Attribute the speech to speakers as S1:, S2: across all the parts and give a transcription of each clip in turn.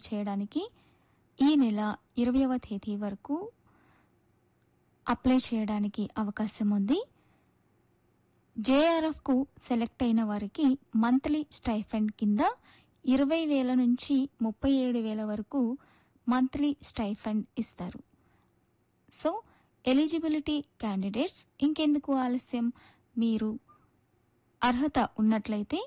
S1: చేయడానికి ఈ నెల ఇరవయవ తేదీ వరకు అప్లై చేయడానికి అవకాశం ఉంది జేఆర్ఎఫ్కు సెలెక్ట్ అయిన వారికి మంత్లీ స్టైఫండ్ కింద ఇరవై వేల నుంచి ముప్పై ఏడు వేల వరకు మంత్లీ స్టైఫండ్ ఇస్తారు సో ఎలిజిబిలిటీ క్యాండిడేట్స్ ఇంకెందుకు ఆలస్యం మీరు అర్హత ఉన్నట్లయితే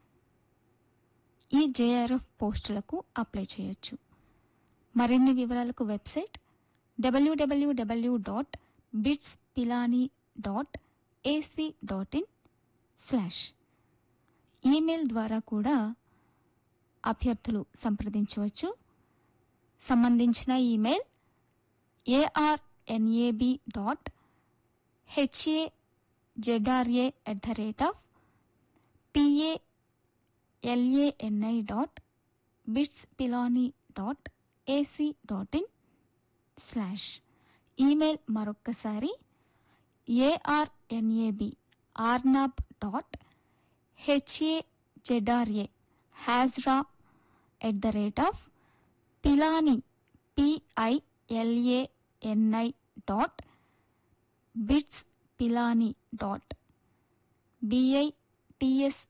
S1: ఈ జేఆర్ఎఫ్ పోస్టులకు అప్లై చేయొచ్చు మరిన్ని వివరాలకు website W W W dot BITS Pilani dot AC dot in slash email ద్వారా కూడా అభ్యర్థులు సంప్రదించవచ్చు సంబంధించిన email A R N A B dot H A Z R A at the rate of P A L A N I dot BITS Pilani dot AC dot in slash email మరొక్కసారి A R N A B Arnab dot H A Z R A Hazra at the rate of Pilani P I L A N I dot BITS Pilani dot B I T S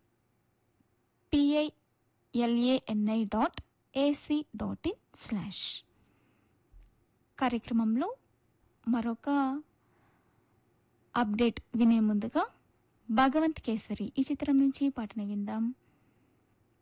S1: P I L A N I dot AC dot in slash కార్యక్రమంలో మరొక update వినే ముందుగా భగవంత్ కేసరి ఈ చిత్రం నుంచి పాటను విందాం